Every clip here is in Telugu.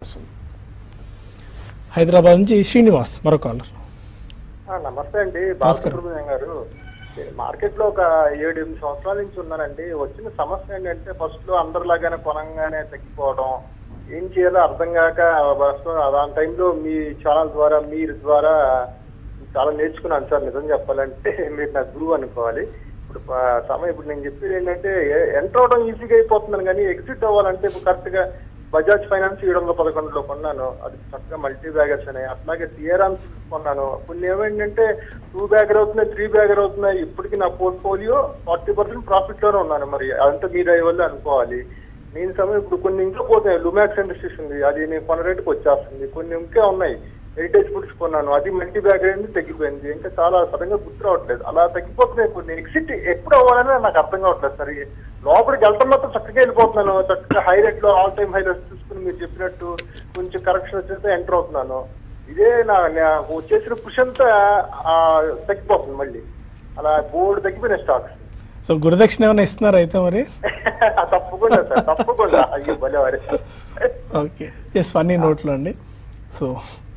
వస్తుంది హైదరాబాద్ నుంచి శ్రీనివాస్ మరో కాలర్ ఆ, నమస్తే అండి బాలసుబ్రహ్మణ్యం గారు నేను మార్కెట్ లో ఒక ఏడు ఎనిమిది సంవత్సరాల నుంచి ఉన్నానండి వచ్చిన సమస్య ఏంటంటే ఫస్ట్ లో అందరిలాగానే కొనంగానే తగ్గిపోవడం ఏం చేయాలో అర్థం కాక ఫస్ట్ దాని టైంలో మీ ఛానల్ ద్వారా మీరు ద్వారా చాలా నేర్చుకున్నాను సార్ నిజం చెప్పాలంటే మీరు నా గురువు అనుకోవాలి ఇప్పుడు ప- సమయం ఇప్పుడు నేను చెప్పేది ఏంటంటే ఎంటర్ అవడం ఈజీగా అయిపోతున్నాను కానీ ఎగ్జిట్ అవ్వాలంటే ఇప్పుడు కరెక్ట్ గా బజాజ్ ఫైనాన్స్ ఏడు వందల పదకొండులో కొన్నాను అది చక్కగా మల్టీ బ్యాగర్స్ ఉన్నాయి అట్లాగే సిఆర్ఎం కొన్నాను కొన్ని ఏమైందంటే టూ బ్యాగర్ అవుతున్నాయి త్రీ బ్యాగర్ అవుతున్నాయి ఇప్పటికి నా పోర్ట్ఫోలియో ఫార్టీ పర్సెంట్ ప్రాఫిట్ లోనే ఉన్నాను మరి అదంతా మీ దయ వల్ల అనుకోవాలి నేను సమయం ఇప్పుడు కొన్ని ఇంట్లో పోతాయి లుమాక్స్ ఇండస్ట్రీస్ ఉంది అది నేను కొన్న రేటుకి వచ్చేస్తుంది కొన్ని ఇంకా ఉన్నాయి హెరిటేజ్ ఫుడ్స్ కొన్నాను అది మల్టీ బ్యాగ్ అయింది తగ్గిపోయింది ఇంకా చాలా సడన్గా గుర్తు రావట్లేదు అలా తగ్గిపోతున్నాయి కొన్ని ఎగ్జిట్ ఎప్పుడు అవ్వాలని నాకు అర్థం కావట్లేదు సార్ ఈ లోపలికి వెళ్తాం మాత్రం చక్కగా వెళ్ళిపోతున్నాను చక్కగా హై రేట్ లో ఆల్ టైమ్ హై రేట్ చూసుకుని మీరు చెప్పినట్టు కొంచెం కరెక్షన్ వచ్చేస్తే ఎంటర్ అవుతున్నాను ఇదే నా నాకు వచ్చేసిన పుష్ అంతా ఆ, తగ్గిపోతుంది మళ్ళీ అలా బోర్డు తగ్గిపోయిన స్టాక్స్ సో గురుదక్షిణ ఏమైనా ఇస్తున్నారా అయితే మరి తప్పకుండా సార్ తప్పకుండా అయ్యో భలే వారే ఓకే జస్ట్ ఫన్నీ నోట్లో అండి సో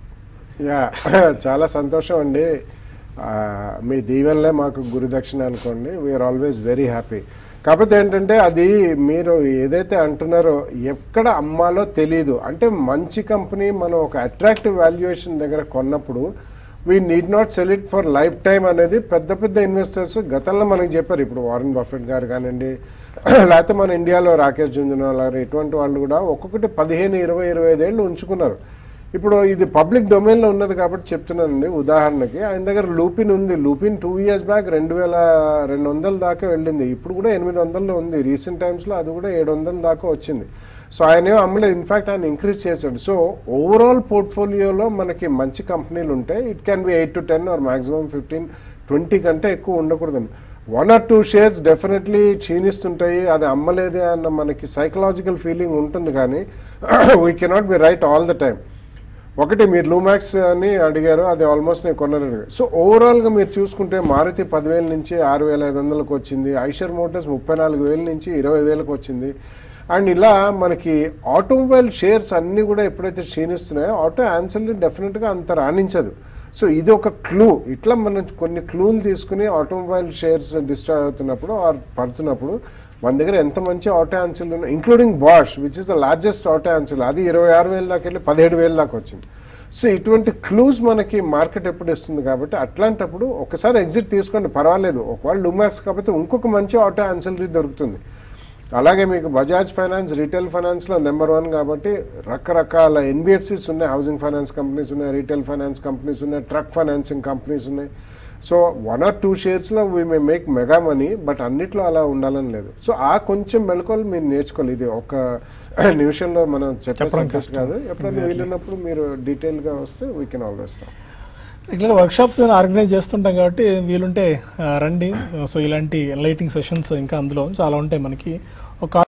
యా చాలా సంతోషం అండి ఆ, మీ దీవెనలే మాకు గురుదక్షిణ అనుకోండి వీఆర్ ఆల్వేస్ వెరీ హ్యాపీ కాకపోతే ఏంటంటే అది మీరు ఏదైతే అంటున్నారో ఎక్కడ అమ్మాలో తెలియదు అంటే మంచి కంపెనీ మనం ఒక అట్రాక్టివ్ వాల్యుయేషన్ దగ్గర కొన్నప్పుడు we need not sell it for life time అనేది పెద్ద పెద్ద ఇన్వెస్టర్స్ గతంలో మనకి చెప్పారు ఇప్పుడు వారెన్ బఫెట్ గారు కానివ్వండి లేకపోతే మన ఇండియాలో రాకేష్ జుంజునవాలా గారు ఇటువంటి వాళ్ళు కూడా ఒక్కొక్కటి పదిహేను ఇరవై ఇరవై ఐదేళ్ళు ఉంచుకున్నారు ఇప్పుడు ఇది పబ్లిక్ డొమైన్లో ఉన్నది కాబట్టి చెప్తున్నానండి ఉదాహరణకి ఆయన దగ్గర లూపిన్ ఉంది లూపిన్ టూ ఇయర్స్ బ్యాక్ రెండు వేల రెండు వందల దాకా వెళ్ళింది ఇప్పుడు కూడా ఎనిమిది వందల్లో ఉంది రీసెంట్ టైమ్స్లో అది కూడా ఏడు వందల దాకా వచ్చింది సో ఆయన ఏం అమ్మలేదు ఇన్ఫాక్ట్ ఆయన ఇంక్రీజ్ చేశాడు సో ఓవరాల్ పోర్ట్ఫోలియోలో మనకి మంచి కంపెనీలు ఉంటాయి it can be eight to ten or maximum fifteen twenty కంటే ఎక్కువ ఉండకూడదండి one or two shares definitely క్షీణిస్తుంటాయి అది అమ్మలేదే అన్న మనకి సైకలాజికల్ ఫీలింగ్ ఉంటుంది కానీ we cannot be right all the time ఒకటి మీరు లూమాక్స్ అని అడిగారు అది ఆల్మోస్ట్ నేను కొన్నాను సో ఓవరాల్గా మీరు చూసుకుంటే మారుతి పదివేల నుంచి ఆరు వేల ఐదు వందలకు వచ్చింది ఐషర్ మోటార్స్ ముప్పై నాలుగు వేల నుంచి ఇరవై వేలకు వచ్చింది అండ్ ఇలా మనకి ఆటోమొబైల్ షేర్స్ అన్నీ కూడా ఎప్పుడైతే క్షీణిస్తున్నాయో ఆటో ఆన్సర్ని డెఫినెట్గా అంత రాణించదు సో ఇది ఒక క్లూ ఇట్లా మనం కొన్ని క్లూలు తీసుకుని ఆటోమొబైల్ షేర్స్ డిస్ట్రాయ్ అవుతున్నప్పుడు ఆర్ పడుతున్నప్పుడు మన దగ్గర ఎంత మంచి ఆటో ఆన్సిల్ ఉన్నాయి including Bosch which is the largest auto ancil అది ఇరవై ఆరు వేల దాకా వెళ్ళి పదిహేడు వేల దాకా వచ్చింది సో ఇటువంటి క్లూస్ మనకి మార్కెట్ ఎప్పుడు ఇస్తుంది కాబట్టి అట్లాంటప్పుడు ఒకసారి ఎగ్జిట్ తీసుకోండి పర్వాలేదు ఒకవేళ లుమాక్స్ కాకపోతే ఇంకొక మంచి ఆటో ఆన్సిలరీ దొరుకుతుంది అలాగే మీకు బజాజ్ ఫైనాన్స్ రీటైల్ ఫైనాన్స్లో నెంబర్ వన్ కాబట్టి రకరకాల ఎన్బిఎఫ్సిస్ ఉన్నాయి హౌసింగ్ ఫైనాన్స్ కంపెనీస్ ఉన్నాయి రీటైల్ ఫైనాన్స్ కంపెనీస్ ఉన్నాయి ట్రక్ ఫైనాన్సింగ్ కంపెనీస్ ఉన్నాయి సో వన్ ఆర్ టూ షేర్స్లో we may make mega money but అన్నిట్లో అలా ఉండాలని లేదు సో ఆ కొంచెం మెలకువలు మీరు నేర్చుకోవాలి ఇది ఒక నిమిషంలో మనం చెప్పే చెప్పడం సబ్జెక్ట్ కష్టం. కాదు ఎప్పుడైనా Exactly. వీలున్నప్పుడు మీరు డీటెయిల్గా వస్తే we can always regular workshops organize చేస్తుంటాం కాబట్టి వీలుంటే ఆ, రండి సో ఇలాంటి లైటింగ్ సెషన్స్ ఇంకా అందులో చాలా ఉంటాయి మనకి ఒక